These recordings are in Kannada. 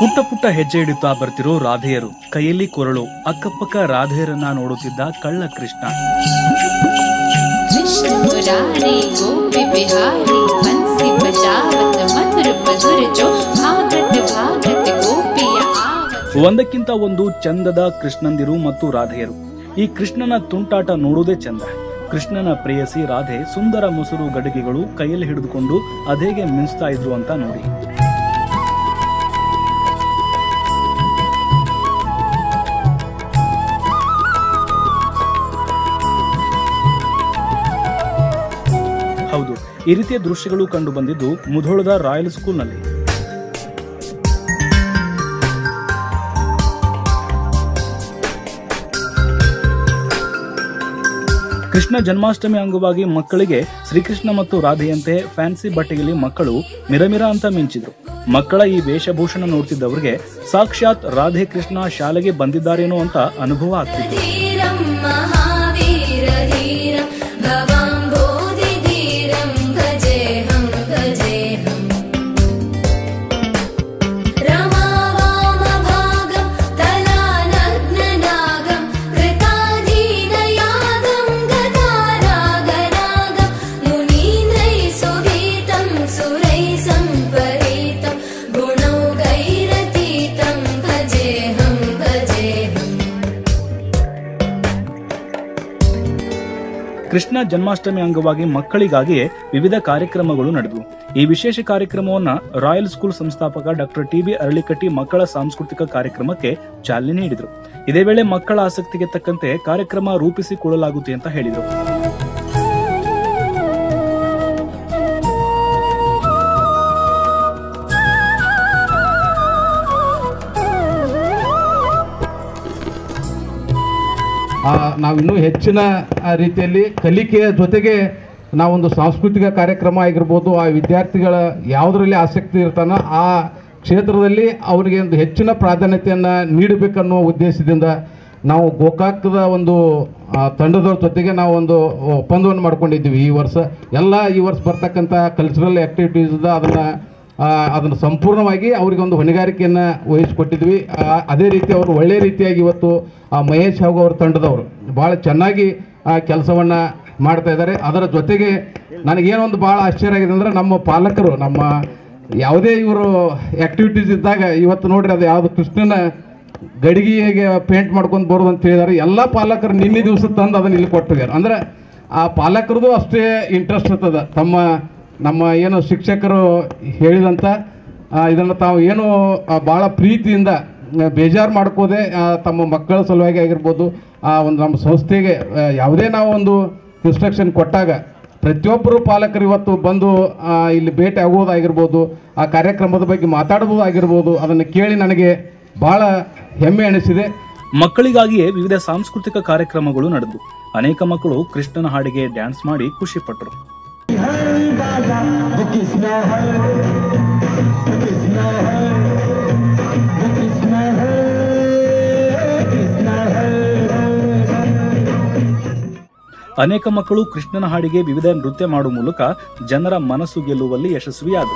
ಪುಟ್ಟ ಪುಟ್ಟ ಹೆಜ್ಜೆ ಇಡುತ್ತಾ ಬರ್ತಿರೋ ರಾಧೆಯರು ಕೈಯಲ್ಲಿ ಕೊರಳು ಅಕ್ಕಪಕ್ಕ ರಾಧೆಯರನ್ನ ನೋಡುತ್ತಿದ್ದ ಕಳ್ಳ ಕೃಷ್ಣ कृष्ण मुरारी गोपी बिहारी बंसी बजावत मधुर मधुर जो भागत भागत गोपिया आवत ಒಂದಕ್ಕಿಂತ ಒಂದು ಚಂದದ ಕೃಷ್ಣಂದಿರು ಮತ್ತು ರಾಧೆಯರು ಈ ಕೃಷ್ಣನ ತುಂಟಾಟ ನೋಡುವುದೇ ಚಂದ ಕೃಷ್ಣನ ಪ್ರೇಯಸಿ ರಾಧೆ ಸುಂದರ ಮುಸುರು ಗಡಿಗೆಗಳು ಕೈಯಲ್ಲಿ ಹಿಡಿದುಕೊಂಡು ಅದೇಗೆ ಮಿಂಚ್ತಾ ಇದ್ರು ಅಂತ ನೋಡಿ ಹೌದು ಈ ರೀತಿಯ ದೃಶ್ಯಗಳು ಕಂಡು ಬಂದಿದ್ದು ಮುಧೋಳದ ರಾಯಲ್ ಸ್ಕೂಲ್ನಲ್ಲಿ ಕೃಷ್ಣ ಜನ್ಮಾಷ್ಟಮಿ ಅಂಗವಾಗಿ ಮಕ್ಕಳಿಗೆ ಶ್ರೀಕೃಷ್ಣ ಮತ್ತು ರಾಧೆಯಂತೆ ಫ್ಯಾನ್ಸಿ ಬಟ್ಟೆಯಲ್ಲಿ ಮಕ್ಕಳು ಮಿರಮಿರ ಅಂತ ಮಿಂಚಿದ್ರು ಮಕ್ಕಳ ಈ ವೇಷಭೂಷಣ ನೋಡ್ತಿದ್ದವರಿಗೆ ಸಾಕ್ಷಾತ್ ರಾಧೆ ಕೃಷ್ಣ ಶಾಲೆಗೆ ಬಂದಿದ್ದಾರೇನೋ ಅಂತ ಅನುಭವ ಆಗ್ತಿತ್ತು धीरं महावीरधीरं भवाम्बोधिधीरं भजेऽहं भजेऽहम् रमावामभागं तलानग्ननागं कृताधीनयागं गदारागरागं मुनीन्द्रैः सुगीतं सुरैः सम्परीतं गुणौगैरतीतं भजेऽहं भजेऽहम् ಕೃಷ್ಣ ಜನ್ಮಾಷ್ಟಮಿ ಅಂಗವಾಗಿ ಮಕ್ಕಳಿಗಾಗಿಯೇ ವಿವಿಧ ಕಾರ್ಯಕ್ರಮಗಳು ನಡೆದವು ಈ ವಿಶೇಷ ಕಾರ್ಯಕ್ರಮವನ್ನ ರಾಯಲ್ ಸ್ಕೂಲ್ ಸಂಸ್ಥಾಪಕ ಡಾಕ್ಟರ್ ಟಿ ಬಿ ಅರಳಿಕಟ್ಟಿ ಮಕ್ಕಳ ಸಾಂಸ್ಕೃತಿಕ ಕಾರ್ಯಕ್ರಮಕ್ಕೆ ಚಾಲನೆ ನೀಡಿದರು ಇದೇ ವೇಳೆ ಮಕ್ಕಳ ಆಸಕ್ತಿಗೆ ತಕ್ಕಂತೆ ಕಾರ್ಯಕ್ರಮ ರೂಪಿಸಿಕೊಳ್ಳಲಾಗುತ್ತೆ ಅಂತ ಹೇಳಿದರು ಆ, ನಾವಿನ್ನೂ ಹೆಚ್ಚಿನ ಆ, ರೀತಿಯಲ್ಲಿ ಕಲಿಕೆಯ ಜೊತೆಗೆ ನಾವೊಂದು ಸಾಂಸ್ಕೃತಿಕ ಕಾರ್ಯಕ್ರಮ ಆಗಿರ್ಬೋದು ಆ ವಿದ್ಯಾರ್ಥಿಗಳ ಯಾವುದರಲ್ಲಿ ಆಸಕ್ತಿ ಇರ್ತಾನೋ ಆ ಕ್ಷೇತ್ರದಲ್ಲಿ ಅವರಿಗೆ ಒಂದು ಹೆಚ್ಚಿನ ಪ್ರಾಧಾನ್ಯತೆಯನ್ನು ನೀಡಬೇಕನ್ನೋ ಉದ್ದೇಶದಿಂದ ನಾವು ಗೋಕಾಕದ ಒಂದು ಆ, ತಂಡದವ್ರ ಜೊತೆಗೆ ನಾವು ಒಂದು ಒಪ್ಪಂದವನ್ನು ಮಾಡ್ಕೊಂಡಿದ್ದೀವಿ ಈ ವರ್ಷ ಎಲ್ಲ ಈ ವರ್ಷ ಬರ್ತಕ್ಕಂಥ ಕಲ್ಚರಲ್ ಆ್ಯಕ್ಟಿವಿಟೀಸ್ ಅದನ್ನು ಅದನ್ನು ಸಂಪೂರ್ಣವಾಗಿ ಅವರಿಗೆ ಒಂದು ಹೊಣೆಗಾರಿಕೆಯನ್ನು ವಹಿಸಿಕೊಟ್ಟಿದ್ವಿ ಆ, ಅದೇ ರೀತಿ ಅವರು ಒಳ್ಳೆಯ ರೀತಿಯಾಗಿ ಇವತ್ತು ಆ ಮಹೇಶ್ ಹಾಗೂ ಅವ್ರ ತಂಡದವರು ಭಾಳ ಚೆನ್ನಾಗಿ ಆ ಕೆಲಸವನ್ನು ಮಾಡ್ತಾ ಇದ್ದಾರೆ ಅದರ ಜೊತೆಗೆ ನನಗೇನೊಂದು ಭಾಳ ಆಶ್ಚರ್ಯ ಆಗಿದೆ ಅಂದರೆ ನಮ್ಮ ಪಾಲಕರು ನಮ್ಮ ಯಾವುದೇ ಇವರು ಆ್ಯಕ್ಟಿವಿಟೀಸ್ ಇದ್ದಾಗ ಇವತ್ತು ನೋಡ್ರಿ ಅದು ಯಾವುದು ಕೃಷ್ಣನ ಗಡಿಗೆಗೆ ಪೇಂಟ್ ಮಾಡ್ಕೊಂಡು ಬರೋದು ಅಂತ ಹೇಳಿದಾರೆ ಎಲ್ಲ ಪಾಲಕರು ನಿನ್ನೆ ದಿವಸ ತಂದು ಅದನ್ನ ಇಲ್ಲಿ ಕೊಟ್ಟಿದ್ದಾರೆ ಅಂದ್ರೆ ಆ ಪಾಲಕರದು ಅಷ್ಟೇ ಇಂಟ್ರೆಸ್ಟ್ ಇರ್ತದೆ ತಮ್ಮ ನಮ್ಮ ಏನು ಶಿಕ್ಷಕರು ಹೇಳಿದಂಥ ಆ, ಇದನ್ನು ತಾವು ಏನು ಆ, ಭಾಳ ಪ್ರೀತಿಯಿಂದ ಆ, ಬೇಜಾರು ಮಾಡ್ಕೋದೆ ಆ, ತಮ್ಮ ಮಕ್ಕಳ ಸಲುವಾಗಿ ಆಗಿರ್ಬೋದು ಆ ಒಂದು ನಮ್ಮ ಸಂಸ್ಥೆಗೆ ಆ, ಯಾವುದೇ ನಾವು ಒಂದು ಇನ್ಸ್ಟ್ರಕ್ಷನ್ ಕೊಟ್ಟಾಗ ಪ್ರತಿಯೊಬ್ಬರು ಪಾಲಕರು ಇವತ್ತು ಬಂದು ಆ, ಇಲ್ಲಿ ಭೇಟಿ ಆಗೋದಾಗಿರ್ಬೋದು ಆ ಕಾರ್ಯಕ್ರಮದ ಬಗ್ಗೆ ಮಾತಾಡೋದಾಗಿರ್ಬೋದು ಅದನ್ನು ಕೇಳಿ ನನಗೆ ಭಾಳ ಹೆಮ್ಮೆ ಅನಿಸಿದೆ ಮಕ್ಕಳಿಗಾಗಿಯೇ ವಿವಿಧ ಸಾಂಸ್ಕೃತಿಕ ಕಾರ್ಯಕ್ರಮಗಳು ನಡೆದವು ಅನೇಕ ಮಕ್ಕಳು ಕೃಷ್ಣನ ಹಾಡಿಗೆ ಡ್ಯಾನ್ಸ್ ಮಾಡಿ ಖುಷಿ ಪಟ್ಟರು ಅನೇಕ ಮಕ್ಕಳು ಕೃಷ್ಣನ ಹಾಡಿಗೆ ವಿವಿಧ ನೃತ್ಯ ಮಾಡುವ ಮೂಲಕ ಜನರ ಮನಸ್ಸು ಗೆಲ್ಲುವಲ್ಲಿ ಯಶಸ್ವಿಯಾದರು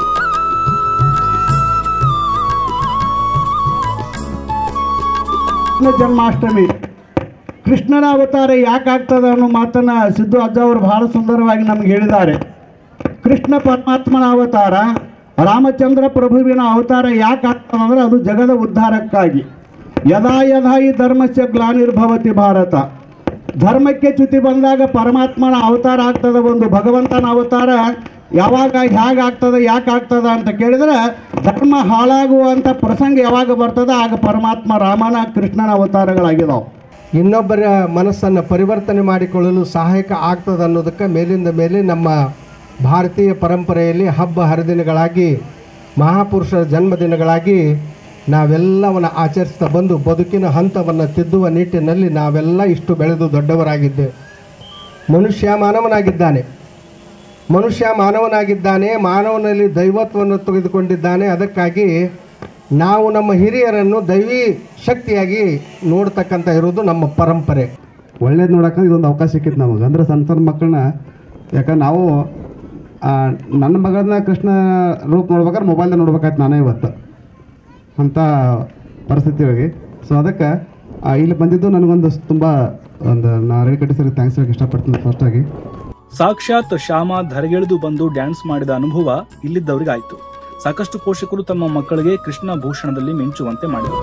ಕೃಷ್ಣ ಜನ್ಮಾಷ್ಟಮಿ ಕೃಷ್ಣನ ಅವತಾರ ಯಾಕೆ ಆಗ್ತದೆ ಅನ್ನೋ ಮಾತನ್ನ ಸಿದ್ದು ಅಜ್ಜ ಅವರು ಬಹಳ ಸುಂದರವಾಗಿ ನಮ್ಗೆ ಹೇಳಿದ್ದಾರೆ ಕೃಷ್ಣ ಪರಮಾತ್ಮನ ಅವತಾರ ರಾಮಚಂದ್ರ ಪ್ರಭುವಿನ ಅವತಾರ ಯಾಕೆ ಆಗ್ತದೆ ಅಂದ್ರೆ ಅದು ಜಗದ ಉದ್ಧಾರಕ್ಕಾಗಿ ಯದಾ ಯದಾ ಈ ಧರ್ಮಸ್ಯ ಗ್ಲಾನಿರ್ಭವತಿ ಭಾರತ ಧರ್ಮಕ್ಕೆ ಚ್ಯುತಿ ಬಂದಾಗ ಪರಮಾತ್ಮನ ಅವತಾರ ಆಗ್ತದೆ ಒಂದು ಭಗವಂತನ ಅವತಾರ ಯಾವಾಗ ಹೇಗೆ ಆಗ್ತದೆ ಯಾಕೆ ಆಗ್ತದೆ ಅಂತ ಕೇಳಿದ್ರೆ ಧರ್ಮ ಹಾಳಾಗುವಂಥ ಪ್ರಸಂಗ ಯಾವಾಗ ಬರ್ತದೆ ಆಗ ಪರಮಾತ್ಮ ರಾಮನ ಕೃಷ್ಣನ ಅವತಾರಗಳಾಗಿದಾವೆ ಇನ್ನೊಬ್ಬರ ಮನಸ್ಸನ್ನು ಪರಿವರ್ತನೆ ಮಾಡಿಕೊಳ್ಳಲು ಸಹಾಯಕ ಆಗ್ತದೆ ಅನ್ನೋದಕ್ಕೆ ಮೇಲಿಂದ ಮೇಲೆ ನಮ್ಮ ಭಾರತೀಯ ಪರಂಪರೆಯಲ್ಲಿ ಹಬ್ಬ ಹರಿದಿನಗಳಾಗಿ ಮಹಾಪುರುಷರ ಜನ್ಮದಿನಗಳಾಗಿ ನಾವೆಲ್ಲವನ್ನು ಆಚರಿಸ್ತಾ ಬಂದು ಬದುಕಿನ ಹಂತವನ್ನು ತಿದ್ದುವ ನಿಟ್ಟಿನಲ್ಲಿ ನಾವೆಲ್ಲ ಇಷ್ಟು ಬೆಳೆದು ದೊಡ್ಡವರಾಗಿದ್ದೇವೆ ಮನುಷ್ಯ ಮಾನವನಾಗಿದ್ದಾನೆ ಮನುಷ್ಯ ಮಾನವನಾಗಿದ್ದಾನೆ ಮಾನವನಲ್ಲಿ ದೈವತ್ವವನ್ನು ತೆಗೆದುಕೊಂಡಿದ್ದಾನೆ ಅದಕ್ಕಾಗಿ ನಾವು ನಮ್ಮ ಹಿರಿಯರನ್ನು ದೈವಿ ಶಕ್ತಿಯಾಗಿ ನೋಡ್ತಕ್ಕಂಥ ಇರೋದು ನಮ್ಮ ಪರಂಪರೆ ಒಳ್ಳೇದು ನೋಡಕ್ಕೆ ಇದೊಂದು ಅವಕಾಶ ಸಿಕ್ಕಿತ್ತು ನಮಗೆ ಅಂದ್ರೆ ಸಣ್ಣ ಸಣ್ಣ ಮಕ್ಕಳನ್ನ ಯಾಕಂದ್ರೆ ನಾವು ಆ, ನನ್ನ ಮಗಳನ್ನ ಕೃಷ್ಣ ರೂಪ ನೋಡ್ಬೇಕಾದ್ರೆ ಮೊಬೈಲ್ದಾಗ ನೋಡ್ಬೇಕಾಯ್ತು ನಾನೇ ಇವತ್ತು ಅಂಥ ಪರಿಸ್ಥಿತಿ ಒಳಗೆ ಸೊ ಅದಕ್ಕೆ ಆ, ಇಲ್ಲಿ ಬಂದಿದ್ದು ನನಗೊಂದು ತುಂಬ ಒಂದು ನಾ ಅರಳಿಕಟ್ಟಿ ಸರಿ ಥ್ಯಾಂಕ್ಸ್ ಹೇಳಕ್ಕೆ ಇಷ್ಟಪಡ್ತೀನಿ ಫಸ್ಟಾಗಿ ಸಾಕ್ಷಾತ್ ಶ್ಯಾಮ ಧರೆಗೆಳೆದು ಬಂದು ಡ್ಯಾನ್ಸ್ ಮಾಡಿದ ಅನುಭವ ಇಲ್ಲಿದ್ದವರಿಗಾಯ್ತು ಸಾಕಷ್ಟು ಪೋಷಕರು ತಮ್ಮ ಮಕ್ಕಳಿಗೆ ಕೃಷ್ಣ ಭೂಷಣದಲ್ಲಿ ಮಿಂಚುವಂತೆ ಮಾಡಿದರು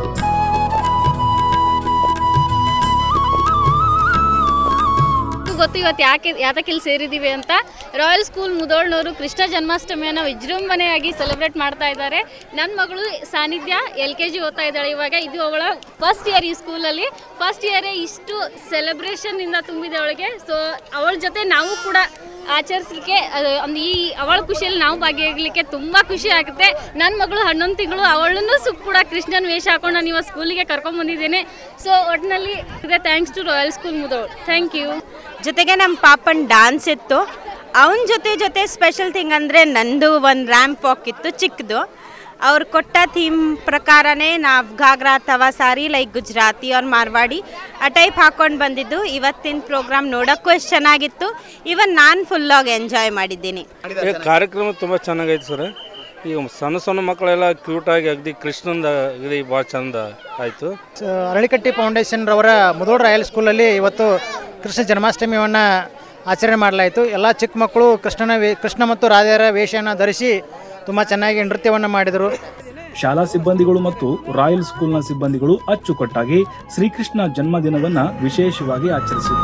ಗೊತ್ತು ಇವತ್ತು ಯಾಕೆ ಯಾತಕ್ಕೆ ಇಲ್ಲಿ ಸೇರಿದ್ದೀವಿ ಅಂತ ರಾಯಲ್ ಸ್ಕೂಲ್ ಮುದೋಳ್ನವರು ಕೃಷ್ಣ ಜನ್ಮಾಷ್ಟಮಿಯನ್ನು ವಿಜೃಂಭಣೆಯಾಗಿ ಸೆಲೆಬ್ರೇಟ್ ಮಾಡ್ತಾ ಇದ್ದಾರೆ ನನ್ನ ಮಗಳು ಸಾನ್ನಿಧ್ಯ ಎಲ್ ಕೆ ಜಿ ಓದ್ತಾ ಇದ್ದಾಳೆ ಇವಾಗ ಇದು ಅವಳ ಫಸ್ಟ್ ಇಯರ್ ಈ ಸ್ಕೂಲಲ್ಲಿ ಫಸ್ಟ್ ಇಯರೇ ಇಷ್ಟು ಸೆಲೆಬ್ರೇಷನ್ನಿಂದ ತುಂಬಿದೆ ಅವಳಿಗೆ ಸೊ ಅವಳ ಜೊತೆ ನಾವು ಕೂಡ ಆಚರಿಸ್ಲಿಕ್ಕೆ ಅದು ಒಂದು ಈ ಅವಳ ಖುಷಿಯಲ್ಲಿ ನಾವು ಭಾಗಿಯಾಗಲಿಕ್ಕೆ ತುಂಬ ಖುಷಿ ಆಗುತ್ತೆ ನನ್ನ ಮಗಳು ಹನ್ನೊಂದು ತಿಂಗಳು ಅವಳನ್ನು ಸು ಕೂಡ ಕೃಷ್ಣನ ವೇಷ ಹಾಕೊಂಡು ನಾನು ಇವಾಗ ಸ್ಕೂಲಿಗೆ ಕರ್ಕೊಂಡ್ಬಂದಿದ್ದೇನೆ ಸೊ ಒಟ್ಟಿನಲ್ಲಿ ಇದೆ thanks to royal school Mudhol thank you ಜೊತೆಗೆ ನಮ್ಮ ಪಾಪನ್ ಡಾನ್ಸ್ ಇತ್ತು ಅವನ ಜೊತೆ ಜೊತೆ ಸ್ಪೆಷಲ್ ಥಿಂಗ್ ಅಂದರೆ ನಂದು ಒಂದು ರ್ಯಾಂಪ್ ವಾಕ್ ಇತ್ತು ಚಿಕ್ಕದು ಅವ್ರು ಕೊಟ್ಟ ಥೀಮ್ ಪ್ರಕಾರನೇ ನಾವು ಘಾಗ್ರಾ ತವಾ ಸಾರಿ ಲೈಕ್ ಗುಜರಾತಿ ಅವ್ರ ಮಾರ್ವಾಡಿ ಆ ಟೈಪ್ ಹಾಕೊಂಡು ಬಂದಿದ್ದು ಇವತ್ತಿನ ಪ್ರೋಗ್ರಾಮ್ ನೋಡೋಕ್ಕೂ ಎಷ್ಟು ಚೆನ್ನಾಗಿತ್ತು ಇವನ್ ನಾನು ಫುಲ್ಲಾಗಿ ಎಂಜಾಯ್ ಮಾಡಿದ್ದೀನಿ ಈ ಕಾರ್ಯಕ್ರಮ ತುಂಬ ಚೆನ್ನಾಗೈತೆ ಸರ್ ಈಗ ಸಣ್ಣ ಸಣ್ಣ ಮಕ್ಕಳೆಲ್ಲ ಕ್ಯೂಟಾಗಿ ಅಗದಿ ಕೃಷ್ಣಂದ ಇದು ಭಾಳ ಚಂದ ಆಯಿತು ಅರಳಿಕಟ್ಟಿ ಫೌಂಡೇಶನ್ ರವರ ಮುದೋಡ್ ರಾಯಲ್ ಸ್ಕೂಲಲ್ಲಿ ಇವತ್ತು ಕೃಷ್ಣ ಜನ್ಮಾಷ್ಟಮಿಯನ್ನು ಆಚರಣೆ ಮಾಡಲಾಯಿತು ಎಲ್ಲ ಚಿಕ್ಕ ಮಕ್ಕಳು ಕೃಷ್ಣನ ವೇ ಕೃಷ್ಣ ಮತ್ತು ರಾಧೆಯರ ವೇಷವನ್ನು ಧರಿಸಿ ತುಂಬ ಚೆನ್ನಾಗಿ ನೃತ್ಯವನ್ನು ಮಾಡಿದರು ಶಾಲಾ ಸಿಬ್ಬಂದಿಗಳು ಮತ್ತು ರಾಯಲ್ ಸ್ಕೂಲ್ನ ಸಿಬ್ಬಂದಿಗಳು ಅಚ್ಚುಕಟ್ಟಾಗಿ ಶ್ರೀಕೃಷ್ಣ ಜನ್ಮದಿನವನ್ನ ವಿಶೇಷವಾಗಿ ಆಚರಿಸಿದರು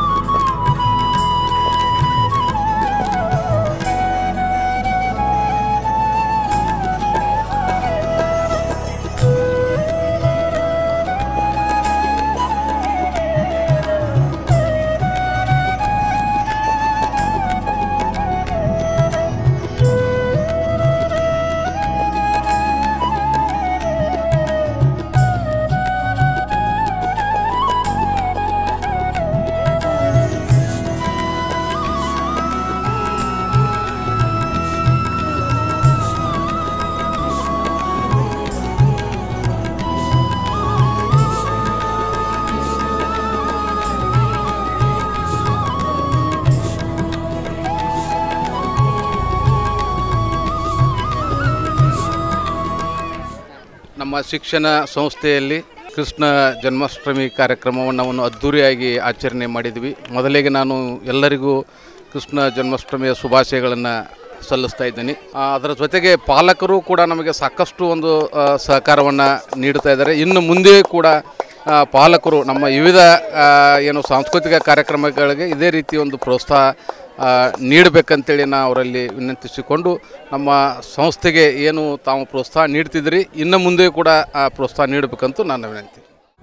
ನಮ್ಮ ಶಿಕ್ಷಣ ಸಂಸ್ಥೆಯಲ್ಲಿ ಕೃಷ್ಣ ಜನ್ಮಾಷ್ಟಮಿ ಕಾರ್ಯಕ್ರಮವನ್ನು ನಾವು ಅದ್ಧೂರಿಯಾಗಿ ಆಚರಣೆ ಮಾಡಿದ್ವಿ ಮೊದಲಿಗೆ ನಾನು ಎಲ್ಲರಿಗೂ ಕೃಷ್ಣ ಜನ್ಮಾಷ್ಟಮಿಯ ಶುಭಾಶಯಗಳನ್ನು ಸಲ್ಲಿಸ್ತಾ ಇದ್ದೀನಿ ಆ, ಅದರ ಜೊತೆಗೆ ಪಾಲಕರು ಕೂಡ ನಮಗೆ ಸಾಕಷ್ಟು ಒಂದು ಸಹಕಾರವನ್ನು ನೀಡ್ತಾ ಇದ್ದಾರೆ ಇನ್ನು ಮುಂದೆ ಕೂಡ ಆ, ಪಾಲಕರು ನಮ್ಮ ವಿವಿಧ ಆ, ಏನು ಸಾಂಸ್ಕೃತಿಕ ಕಾರ್ಯಕ್ರಮಗಳಿಗೆ ಇದೇ ರೀತಿ ಒಂದು ಪ್ರೋತ್ಸಾಹ ಆ, ನೀಡಬೇಕಂತೇಳಿ ನಾ ಅವರಲ್ಲಿ ವಿನಂತಿಸಿಕೊಂಡು ನಮ್ಮ ಸಂಸ್ಥೆಗೆ ಏನು ತಾವು ಪ್ರೋತ್ಸಾಹ ನೀಡ್ತಿದ್ರಿ ಇನ್ನು ಮುಂದೆ ಕೂಡ ಆ ಪ್ರೋತ್ಸಾಹ ನೀಡಬೇಕಂತೂ ನನ್ನ ವಿನಂತಿ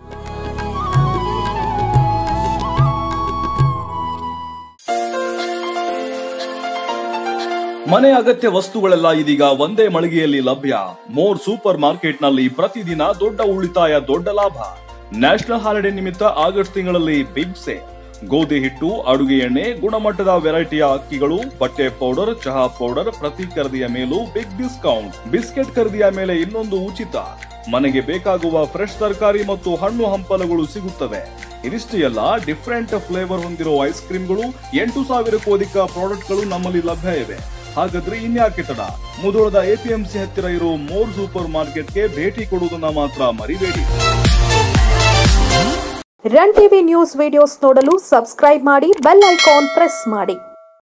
ಮನೆ ಅಗತ್ಯ ವಸ್ತುಗಳೆಲ್ಲ ಇದೀಗ ಒಂದೇ ಮಳಿಗೆಯಲ್ಲಿ ಲಭ್ಯ ಮೋರ್ ಸೂಪರ್ ಮಾರ್ಕೆಟ್ ನಲ್ಲಿ ಪ್ರತಿದಿನ ದೊಡ್ಡ ಉಳಿತಾಯ ದೊಡ್ಡ ಲಾಭ ನ್ಯಾಷನಲ್ ಹಾಲಿಡೇ ನಿಮಿತ್ತ ಆಗಸ್ಟ್ ತಿಂಗಳಲ್ಲಿ ಬಿಗ್ ಸೇ ಗೋಧಿ ಹಿಟ್ಟು ಅಡುಗೆ ಎಣ್ಣೆ ಗುಣಮಟ್ಟದ ವೆರೈಟಿಯ ಅಕ್ಕಿಗಳು ಬಟ್ಟೆ ಪೌಡರ್ ಚಹಾ ಪೌಡರ್ ಪ್ರತಿ ಖರೀದಿಯ ಮೇಲೂ ಬಿಗ್ ಡಿಸ್ಕೌಂಟ್ ಬಿಸ್ಕೆಟ್ ಖರೀದಿಯ ಮೇಲೆ ಇನ್ನೊಂದು ಉಚಿತ ಮನೆಗೆ ಬೇಕಾಗುವ ಫ್ರೆಶ್ ತರಕಾರಿ ಮತ್ತು ಹಣ್ಣು ಹಂಪಲುಗಳು ಸಿಗುತ್ತವೆ ಇದಿಷ್ಟೇ ಅಲ್ಲ ಡಿಫರೆಂಟ್ ಫ್ಲೇವರ್ ಹೊಂದಿರೋ ಐಸ್ ಕ್ರೀಮ್ಗಳು ಎಂಟು ಸಾವಿರಕ್ಕೂ ಅಧಿಕ ಪ್ರಾಡಕ್ಟ್ಗಳು ನಮ್ಮಲ್ಲಿ ಲಭ್ಯ ಇವೆ ಹಾಗಾದ್ರೆ ಇನ್ಯಾಕೆ ತಡ ಮುದೋಳದ ಎಪಿಎಂಸಿ ಹತ್ತಿರ ಇರೋ ಮೋರ್ ಸೂಪರ್ ಮಾರ್ಕೆಟ್ಗೆ ಭೇಟಿ ಕೊಡುವುದನ್ನ ಮಾತ್ರ ಮರಿಬೇಡಿ ರನ್ ಟಿವಿ ನ್ಯೂಸ್ ವಿಡಿಯೋಸ್ ನೋಡಲು ಸಬ್ಸ್ಕ್ರೈಬ್ ಮಾಡಿ ಬೆಲ್ ಐಕಾನ್ ಪ್ರೆಸ್ ಮಾಡಿ